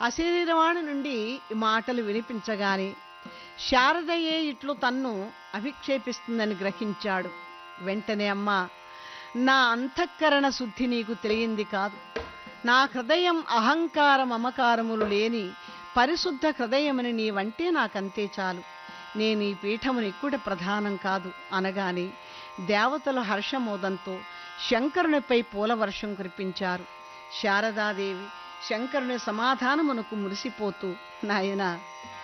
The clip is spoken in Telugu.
అశరీరవాణి నుండి ఈ మాటలు వినిపించగానే శారదయే ఇట్లు తన్ను అభిక్షేపిస్తుందని గ్రహించాడు వెంటనే అమ్మా నా అంతఃకరణ శుద్ధి నీకు తెలియంది కాదు నా హృదయం అహంకార మమకారములు లేని పరిశుద్ధ హృదయమని నీవంటే నాకంతే చాలు నేను ఈ పీఠముని కూడా ప్రధానం కాదు అనగానే దేవతలు హర్షమోదంతో శంకరునిపై పూలవర్షం కురిపించారు శారదాదేవి శంకరుని సమాధానమునకు మురిసిపోతూ నాయనా